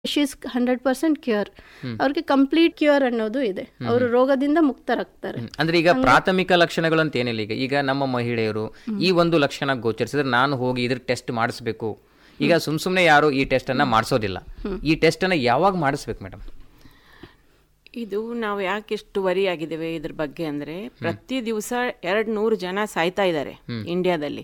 She's hundred percent cure ಅವ್ರಿಗೆ complete cure ಅನ್ನೋದು ಇದೆ ಅವರು ರೋಗದಿಂದ ಮುಕ್ತರಾಗ್ತಾರೆ ಹ್ಮ್. ಅಂದ್ರೆ ಈಗ ಪ್ರಾಥಮಿಕ ಲಕ್ಷಣಗಳು ಅಂತ ಏನಿಲ್ಲ ಈಗ ಈಗ ನಮ್ಮ ಮಹಿಳೆಯರು ಈ ಒಂದು ಲಕ್ಷಣ ಗೋಚರಿಸಿದ್ರೆ ನಾನು ಹೋಗಿ ಇದ್ರ ಟೆಸ್ಟ್ ಮಾಡಿಸ್ಬೇಕು ಈಗ ಸುಮ್ ಸುಮ್ನೆ ಯಾರು ಈ ಟೆಸ್ಟ್ ಅನ್ನ ಮಾಡಿಸೋದಿಲ್ಲ ಈ ಟೆಸ್ಟ್ ಅನ್ನ ಯಾವಾಗ ಮಾಡಿಸ್ಬೇಕು ಮೇಡಮ್ ಇದು ನಾವು ಯಾಕೆ ಇಷ್ಟು ವರಿ ಆಗಿದ್ದೇವೆ ಇದ್ರ ಬಗ್ಗೆ ಅಂದ್ರೆ ಪ್ರತಿ ದಿವಸ ಎರಡ್ ನೂರು ಜನ ಸಾಯ್ತಾ ಇದ್ದಾರೆ ಇಂಡಿಯಾದಲ್ಲಿ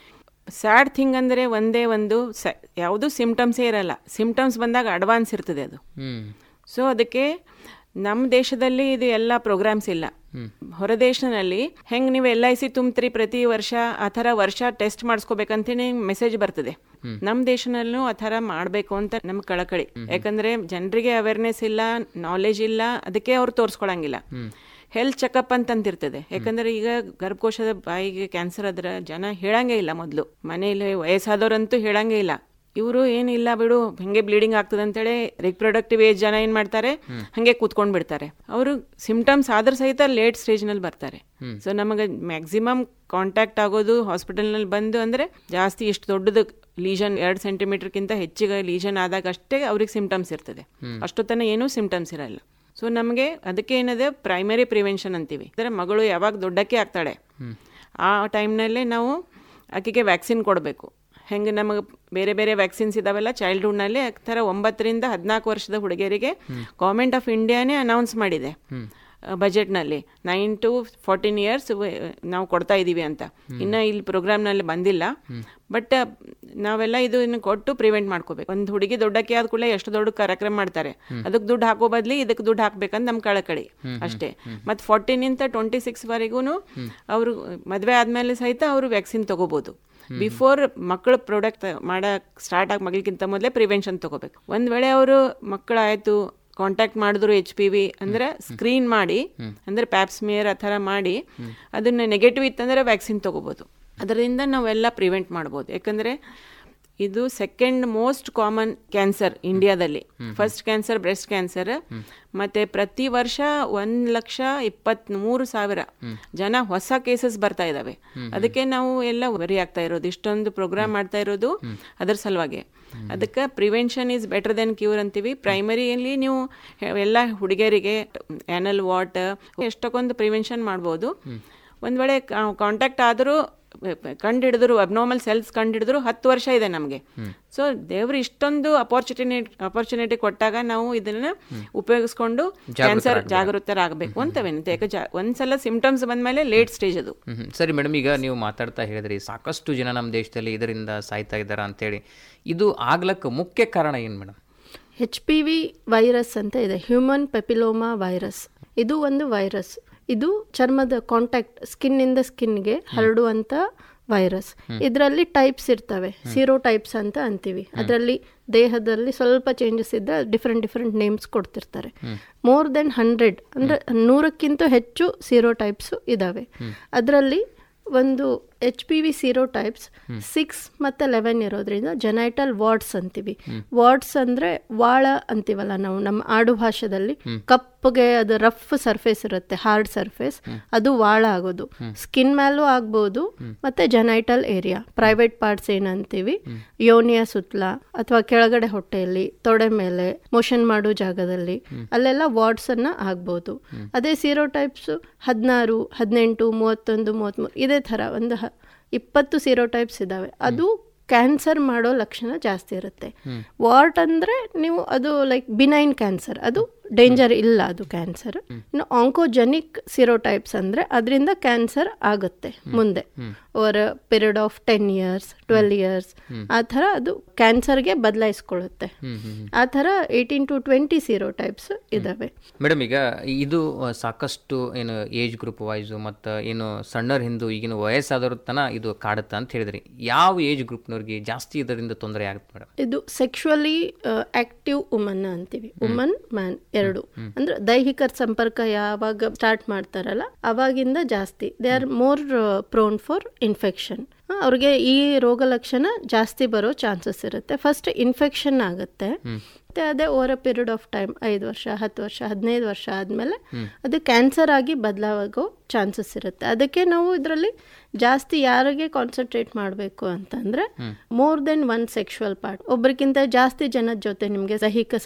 ಸ್ಯಾಡ್ ಥಿಂಗ್ ಅಂದ್ರೆ ಒಂದೇ ಒಂದು ಯಾವುದು ಸಿಂಪ್ಟಮ್ಸೇ ಇರಲ್ಲ ಸಿಂಪ್ಟಮ್ಸ್ ಬಂದಾಗ ಅಡ್ವಾನ್ಸ್ ಇರ್ತದೆ ಅದು ಹ್ಮ್ ಸೊ ಅದಕ್ಕೆ ನಮ್ಮ ದೇಶದಲ್ಲಿ ಇದು ಎಲ್ಲ ಪ್ರೋಗ್ರಾಮ್ಸ್ ಇಲ್ಲ ಹೊರ ದೇಶದಲ್ಲಿ ಹೆಂಗ್ ನೀವು ಎಲ್ ಐ ಸಿ ತುಂಬ್ತೀರಿ ಪ್ರತಿ ವರ್ಷ ಆ ಥರ ವರ್ಷ ಟೆಸ್ಟ್ ಮಾಡಿಸ್ಕೋಬೇಕಂತೇಳಿ ಮೆಸೇಜ್ ಬರ್ತದೆ ನಮ್ಮ ದೇಶನಲ್ಲೂ ಆ ಥರ ಮಾಡಬೇಕು ಅಂತ ನಮ್ ಕಳಕಳಿ ಯಾಕಂದ್ರೆ ಜನರಿಗೆ ಅವೇರ್ನೆಸ್ ಇಲ್ಲ ನಾಲೆಜ್ ಇಲ್ಲ ಅದಕ್ಕೆ ಅವ್ರು ತೋರಿಸ್ಕೊಳಂಗಿಲ್ಲ ಹೆಲ್ತ್ ಚೆಕಪ್ ಅಂತಂತಿರ್ತದೆ ಯಾಕಂದ್ರೆ ಈಗ ಗರ್ಭಕೋಶದ ಬಾಯಿಗೆ ಕ್ಯಾನ್ಸರ್ ಅದ್ರ ಜನ ಹೇಳಂಗೇ ಇಲ್ಲ ಮೊದಲು ಮನೆಯಲ್ಲಿ ವಯಸ್ಸಾದವ್ರಂತೂ ಹೇಳಂಗೇ ಇಲ್ಲ ಇವರು ಏನಿಲ್ಲ ಬಿಡು ಹಂಗೆ ಬ್ಲೀಡಿಂಗ್ ಆಗ್ತದೆ ಅಂತೇಳಿ ರಿಪ್ರೊಡಕ್ಟಿವ್ ಏಜ್ ಜನ ಏನ್ ಮಾಡ್ತಾರೆ ಹಂಗೆ ಕೂತ್ಕೊಂಡ್ ಬಿಡ್ತಾರೆ ಅವರು ಸಿಂಪ್ಟಮ್ಸ್ ಆದ್ರ ಸಹಿತ ಲೇಟ್ ಸ್ಟೇಜ್ ನಲ್ಲಿ ಬರ್ತಾರೆ ಸೊ ನಮಗೆ ಮ್ಯಾಕ್ಸಿಮಮ್ ಕಾಂಟ್ಯಾಕ್ಟ್ ಆಗೋದು ಹಾಸ್ಪಿಟಲ್ ನಲ್ಲಿ ಬಂದು ಅಂದ್ರೆ ಜಾಸ್ತಿ ಇಷ್ಟು ದೊಡ್ಡದು ಲೀಜನ್ ಎರಡು ಸೆಂಟಿಮೀಟರ್ಗಿಂತ ಹೆಚ್ಚಿಗೆ ಲೀಜನ್ ಆದಾಗ ಅಷ್ಟೇ ಅವ್ರಿಗೆ ಸಿಂಪ್ಟಮ್ಸ್ ಇರ್ತದೆ ಅಷ್ಟೊತ್ತನ ಏನೂ ಸಿಂಪ್ಟಮ್ಸ್ ಇರಲ್ಲ ಸೊ ನಮಗೆ ಅದಕ್ಕೆ ಏನದೆ ಪ್ರೈಮರಿ ಪ್ರಿವೆನ್ಷನ್ ಅಂತೀವಿ ಅಂದರೆ ಮಗಳು ಯಾವಾಗ ದೊಡ್ಡಕ್ಕೆ ಆಗ್ತಾಳೆ ಆ ಟೈಮ್ನಲ್ಲೇ ನಾವು ಆಕೆಗೆ ವ್ಯಾಕ್ಸಿನ್ ಕೊಡಬೇಕು ಹೆಂಗೆ ನಮಗೆ ಬೇರೆ ಬೇರೆ ವ್ಯಾಕ್ಸಿನ್ಸ್ ಇದಾವೆಲ್ಲ ಚೈಲ್ಡ್ಹುಡ್ನಲ್ಲಿ ಆ ಥರ ಒಂಬತ್ತರಿಂದ ಹದಿನಾಲ್ಕು ವರ್ಷದ ಹುಡುಗಿಯರಿಗೆ ಗೌರ್ಮೆಂಟ್ ಆಫ್ ಇಂಡಿಯಾನೇ ಅನೌನ್ಸ್ ಮಾಡಿದೆ ಬಜೆಟ್ನಲ್ಲಿ ನೈನ್ ಟು ಫೋರ್ಟೀನ್ ಇಯರ್ಸ್ ನಾವು ಕೊಡ್ತಾ ಇದ್ದೀವಿ ಅಂತ ಇನ್ನು ಇಲ್ಲಿ ಪ್ರೋಗ್ರಾಮ್ನಲ್ಲಿ ಬಂದಿಲ್ಲ ಬಟ್ ನಾವೆಲ್ಲ ಇದು ಇನ್ನು ಕೊಟ್ಟು ಪ್ರಿವೆಂಟ್ ಮಾಡ್ಕೋಬೇಕು ಒಂದು ಹುಡುಗಿ ದೊಡ್ಡಕ್ಕೆ ಆದ ಕೂಡಲೇ ಎಷ್ಟು ದೊಡ್ಡ ಕಾರ್ಯಕ್ರಮ ಮಾಡ್ತಾರೆ ಅದಕ್ಕೆ ದುಡ್ಡು ಹಾಕೋ ಬದ್ಲಿ ಇದಕ್ಕೆ ದುಡ್ಡು ಹಾಕ್ಬೇಕಂತ ನಮ್ಮ ಕಳಕಳಿ ಅಷ್ಟೇ ಮತ್ತು ಫೋರ್ಟೀನಿಂದ ಟ್ವೆಂಟಿ ಸಿಕ್ಸ್ ವರೆಗೂ ಅವರು ಮದುವೆ ಆದಮೇಲೆ ಸಹಿತ ಅವರು ವ್ಯಾಕ್ಸಿನ್ ತಗೋಬೋದು ಬಿಫೋರ್ ಮಕ್ಕಳು ಪ್ರಾಡಕ್ಟ್ ಮಾಡಕ್ ಸ್ಟಾರ್ಟ್ ಆಗಿ ಮಗಳಿಗಿಂತ ಮೊದಲೇ ಪ್ರಿವೆನ್ಷನ್ ತಗೋಬೇಕು ಒಂದ್ ವೇಳೆ ಅವರು ಮಕ್ಕಳಾಯ್ತು ಕಾಂಟ್ಯಾಕ್ಟ್ ಮಾಡಿದ್ರು ಎಚ್ ಪಿ ವಿ ಅಂದ್ರೆ ಸ್ಕ್ರೀನ್ ಮಾಡಿ ಅಂದ್ರೆ ಪ್ಯಾಪ್ಸ್ಮಿಯರ್ ಆ ಥರ ಮಾಡಿ ಅದನ್ನ ನೆಗೆಟಿವ್ ಇತ್ತಂದ್ರೆ ವ್ಯಾಕ್ಸಿನ್ ತಗೋಬಹುದು ಅದರಿಂದ ನಾವೆಲ್ಲ ಪ್ರಿವೆಂಟ್ ಮಾಡ್ಬೋದು ಯಾಕಂದ್ರೆ ಇದು ಸೆಕೆಂಡ್ ಮೋಸ್ಟ್ ಕಾಮನ್ ಕ್ಯಾನ್ಸರ್ ಇಂಡಿಯಾದಲ್ಲಿ ಫಸ್ಟ್ ಕ್ಯಾನ್ಸರ್ ಬ್ರೆಸ್ಟ್ ಕ್ಯಾನ್ಸರ್ ಮತ್ತೆ ಪ್ರತಿ ವರ್ಷ ಒಂದ್ ಲಕ್ಷ ಇಪ್ಪತ್ತ್ ಮೂರು ಸಾವಿರ ಜನ ಹೊಸ ಕೇಸಸ್ ಬರ್ತಾ ಇದಾವೆ ಅದಕ್ಕೆ ನಾವು ಎಲ್ಲ ವರಿ ಆಗ್ತಾ ಇರೋದು ಇಷ್ಟೊಂದು ಪ್ರೋಗ್ರಾಮ್ ಮಾಡ್ತಾ ಇರೋದು ಅದರ ಸಲುವಾಗಿ ಅದಕ್ಕೆ prevention is better than cure ಅಂತೀವಿ ಪ್ರೈಮರಿಯಲ್ಲಿ ನೀವು ಎಲ್ಲ ಹುಡುಗಿಯರಿಗೆ ಆ್ಯನಲ್ ವಾಟ್ ಎಷ್ಟಕ್ಕೊಂದು ಪ್ರಿವೆನ್ಷನ್ ಮಾಡ್ಬೋದು ಒಂದ್ ವೇಳೆ ಕಾಂಟ್ಯಾಕ್ಟ್ ಆದರೂ ಕಂಡಿಡಿದ್ರು ಅಬ್ನಾರ್ಮಲ್ ಸೆಲ್ಸ್ ಕಂಡಿಡಿದ್ರು ಹತ್ತು ವರ್ಷ ಇದೆ ನಮಗೆ ಸೊ ದೇವ್ರು ಇಷ್ಟೊಂದು ಅಪರ್ಚುನಿಟಿ ಅಪರ್ಚುನಿಟಿ ಕೊಟ್ಟಾಗ ನಾವು ಇದನ್ನ ಉಪಯೋಗಿಸ್ಕೊಂಡು ಕ್ಯಾನ್ಸರ್ ಜಾಗೃತರಾಗಬೇಕು ಅಂತ ವಿನಂತಿ ಯಾಕೆ ಜಾ ಒಂದ್ಸಲ ಸಿಂಪ್ಟಮ್ಸ್ ಬಂದ್ಮೇಲೆ ಲೇಟ್ ಸ್ಟೇಜ್ ಅದು ಹ್ಮ್ ಹ್ಮ್. ಸರಿ ಮೇಡಮ್ ಈಗ ನೀವು ಮಾತಾಡ್ತಾ ಹೇಳಿದ್ರಿ ಸಾಕಷ್ಟು ಜನ ನಮ್ಮ ದೇಶದಲ್ಲಿ ಇದರಿಂದ ಸಾಯ್ತಾ ಇದ್ದಾರ ಅಂತೇಳಿ ಇದು ಆಗ್ಲಕ್ಕ ಮುಖ್ಯ ಕಾರಣ ಏನು madam H P V virus ಅಂತ ಇದೆ ಹ್ಯೂಮನ್ ಪೆಪಿಲೋಮಾ ವೈರಸ್ ಇದು ಒಂದು ವೈರಸ್ ಇದು ಚರ್ಮದ ಕಾಂಟ್ಯಾಕ್ಟ್ ಸ್ಕಿನ್ನಿಂದ ಸ್ಕಿನ್ಗೆ ಹರಡುವಂತ ವೈರಸ್ ಇದರಲ್ಲಿ ಟೈಪ್ಸ್ ಇರ್ತವೆ ಸೀರೋ ಟೈಪ್ಸ್ ಅಂತ ಅಂತೀವಿ ಅದರಲ್ಲಿ ದೇಹದಲ್ಲಿ ಸ್ವಲ್ಪ ಚೇಂಜಸ್ ಇದ್ದರೆ ಡಿಫ್ರೆಂಟ್ ಡಿಫ್ರೆಂಟ್ ನೇಮ್ಸ್ ಕೊಡ್ತಿರ್ತಾರೆ ಮೋರ್ ದೆನ್ ಹಂಡ್ರೆಡ್ ಅಂದರೆ ನೂರಕ್ಕಿಂತ ಹೆಚ್ಚು ಸೀರೋ ಟೈಪ್ಸ್ ಇದಾವೆ ಅದರಲ್ಲಿ ಒಂದು H P V sero types six ಮತ್ತು ಲೆವೆನ್ ಇರೋದ್ರಿಂದ ಜೊನೈಟಲ್ ವಾರ್ಡ್ಸ್ ಅಂತೀವಿ ವಾರ್ಡ್ಸ್ ಅಂದರೆ ವಾಳ ಅಂತೀವಲ್ಲ ನಾವು ನಮ್ಮ ಆಡು ಭಾಷೆದಲ್ಲಿ ಕಪ್ಪಗೆ ಅದು ರಫ್ ಸರ್ಫೇಸ್ ಇರುತ್ತೆ ಹಾರ್ಡ್ ಸರ್ಫೇಸ್ ಅದು ವಾಳ ಆಗೋದು ಸ್ಕಿನ್ ಮೇಲೂ ಆಗ್ಬೋದು ಮತ್ತೆ ಜೊನೈಟಲ್ ಏರಿಯಾ ಪ್ರೈವೇಟ್ ಪಾರ್ಟ್ಸ್ ಏನಂತೀವಿ ಯೋನಿಯ ಸುತ್ತಲ ಅಥವಾ ಕೆಳಗಡೆ ಹೊಟ್ಟೆಯಲ್ಲಿ ತೊಡೆ ಮೇಲೆ ಮೋಷನ್ ಮಾಡೋ ಜಾಗದಲ್ಲಿ ಅಲ್ಲೆಲ್ಲ ವಾರ್ಡ್ಸ್ ಅನ್ನ ಆಗ್ಬೋದು ಅದೇ ಸೀರೋ ಟೈಪ್ಸ್ ಹದಿನಾರು ಹದಿನೆಂಟು ಮೂವತ್ತೊಂದು ಮೂವತ್ತ್ಮೂರು ಇದೇ ಥರ ಒಂದು ಹ- ಇಪ್ಪತ್ತು ಸೀರೋ ಟೈಪ್ಸ್ ಇದಾವೆ ಅದು ಕ್ಯಾನ್ಸರ್ ಮಾಡೋ ಲಕ್ಷಣ ಜಾಸ್ತಿ ಇರುತ್ತೆ ವಾರ್ಟ್ ಅಂದ್ರೆ ನೀವು ಅದು ಲೈಕ್ ಬಿನೈನ್ ಕ್ಯಾನ್ಸರ್ ಅದು ಡೇಂಜರ್ ಇಲ್ಲ ಅದು ಕ್ಯಾನ್ಸರ್ ಇನ್ನು ಆಂಕೋಜೆನಿಕ್ ಸಿರೋಟೈಪ್ಸ್ ಅಂದ್ರೆ ಅದರಿಂದ ಕ್ಯಾನ್ಸರ್ ಆಗುತ್ತೆ ಮುಂದೆ over period of ten years twelve years ಆ ಥರ ಅದು ಕ್ಯಾನ್ಸರ್ಗೆ ಬದಲಾಯಿಸ್ಕೊಳ್ಳುತ್ತೆ ಆ ಥರ ಏಯ್ಟೀನ್ ಟು ಟ್ವೆಂಟಿ ಸಿರೋಟೈಪ್ಸ್ ಇದಾವೆ ಮೇಡಮ್ ಈಗ ಇದು ಆ, ಸಾಕಷ್ಟು ಏನು ಏಜ್ ಗ್ರೂಪ್ ವೈಸು ಮತ್ತು ಏನು ಸಣ್ಣರ್ ಹಿಂದೂ ಈಗಿನ ವಯಸ್ಸಾದವ್ರ ತನ ಇದು ಕಾಡುತ್ತೆ ಅಂತ ಹೇಳಿದ್ರಿ ಯಾವ ಏಜ್ ಗ್ರೂಪ್ನವ್ರಿಗೆ ಜಾಸ್ತಿ ಇದರಿಂದ ತೊಂದರೆ ಆಗುತ್ತೆ ಮೇಡಮ್ ಇದು ಸೆಕ್ಷುವಲಿ ಆಕ್ಟಿವ್ ವುಮನ್ ಅಂತೀವಿ ವುಮನ್ ಮ್ಯಾನ್ ಎರಡು ಅಂದ್ರೆ ದೈಹಿಕ ಸಂಪರ್ಕ ಯಾವಾಗ ಸ್ಟಾರ್ಟ್ ಮಾಡ್ತಾರಲ್ಲ ಅವಾಗಿಂದ ಜಾಸ್ತಿ they are more prone for infection ಅವ್ರಿಗೆ ಈ ರೋಗ ಲಕ್ಷಣ ಜಾಸ್ತಿ ಬರೋ ಚಾನ್ಸಸ್ ಇರುತ್ತೆ ಫಸ್ಟ್ ಇನ್ಫೆಕ್ಷನ್ ಆಗುತ್ತೆ ಮತ್ತೆ ಅದೇ over a period of time ಐದು ವರ್ಷ ಹತ್ತು ವರ್ಷ ಹದಿನೈದು ವರ್ಷ ಆದ್ಮೇಲೆ ಅದು ಕ್ಯಾನ್ಸರ್ ಆಗಿ ಬದಲಾಗೋ ಚಾನ್ಸಸ್ ಇರುತ್ತೆ ಅದಕ್ಕೆ ನಾವು ಇದರಲ್ಲಿ ಜಾಸ್ತಿ ಯಾರಿಗೆ ಕಾನ್ಸಂಟ್ರೇಟ್ ಮಾಡಬೇಕು ಅಂತಂದ್ರೆ more than one sexual partner ಒಬ್ರಿಗಿಂತ ಜಾಸ್ತಿ ಜನದ ಜೊತೆ ನಿಮಗೆ ದೈಹಿಕ